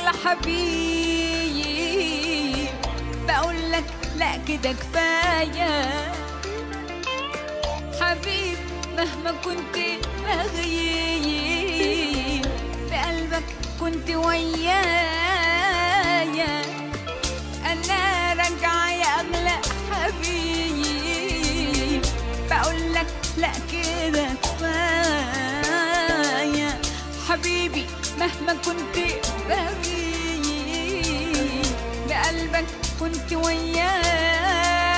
احلى حبيب بقول لك لا كده كفايه حبيب مهما كنت بغيب بقلبك كنت ويايا انا راجعه يا اغلى حبيب بقول لك لا كده كفايه حبيبي مهما كنت بغيب بقلبك كنت ويايا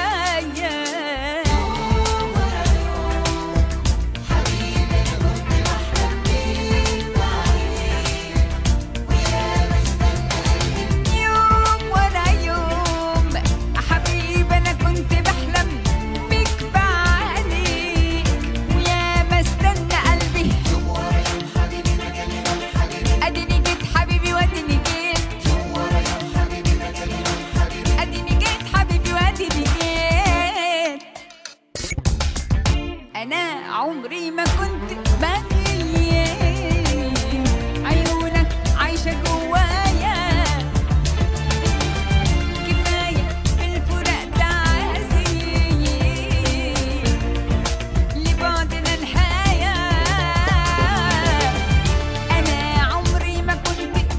يوم ورا يوم حبيبي انا كنت بحلم بيك بعينيك ويا ما استنى قلبي اديني جيت حبيبي واديني جيت اديني جيت حبيبي واديني جيت انا عمري ما كنت بغيب عيونك عايشه جوايا كفايه في الفراق تعذيب لبعدنا نهايه انا عمري ما كنت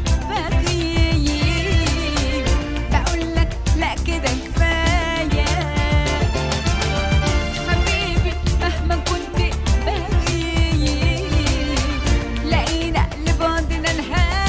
بغيب بقول لك لا كده كفايه حبيبي مهما كنت بغيب لقينا لبعضنا نهاية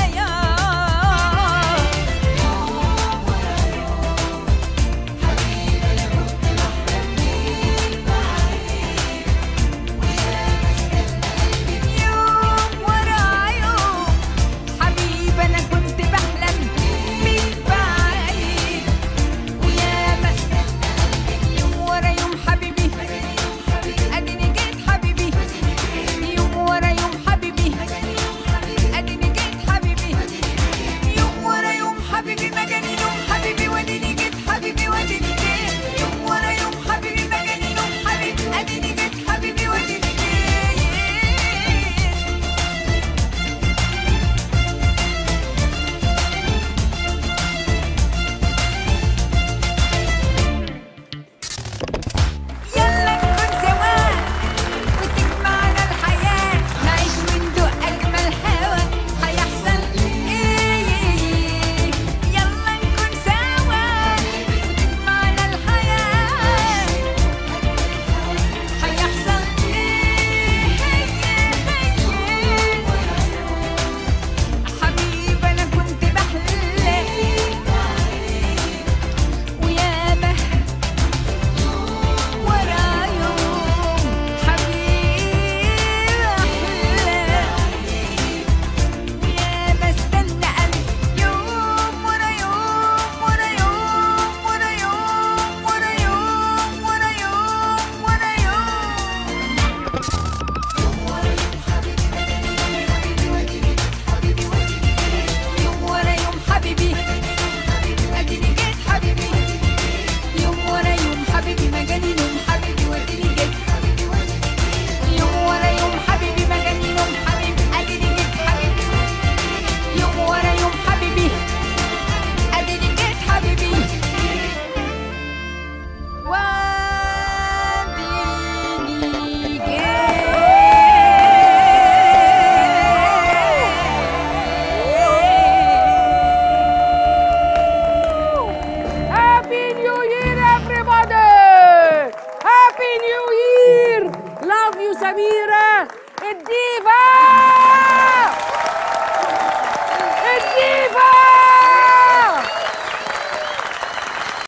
يوم ورا يوم حبيبي أنا كنت بحلم بيك بعيد ويا ما يوم ورا يوم حبيبي اديني جيت حبيبي يوم ورا يوم حبيبي اديني جيت حبيبي يوم ورا يوم حبيبي مجاني نوم حبيبي واديني جيت حبيبي واديني جيت يوم ورا يوم حبيبي مجاني نوم حبيبي اديني جيت حبيبي واديني جيت يلا نكون سوا وتجمعنا الحياة نعيش وندوق أجمل هوا هيحصل إيه يلا نكون سوا وتجمعنا الحياة هيحصل إيه حبيبي أنا كنت بحلم وياما ورا يوم حبيبي أحلى ويا ما استنى قلبي يوم ورا يوم ورا يوم ورا يوم ورا يوم ورا يوم ورا يوم يوم ورا يوم حبيبي اديني جيت حبيبي يوم ورا يوم حبيبي ما جاني نوم حبيبي واديني جيت يوم ورا يوم حبيبي ما جاني نوم حبيبي اديني جيت حبيبي يوم ورا يوم حبيبي اديني جيت حبيبي واديني جيت Happy New Year, everybody! Happy New Year! Love you, Samira! الديفا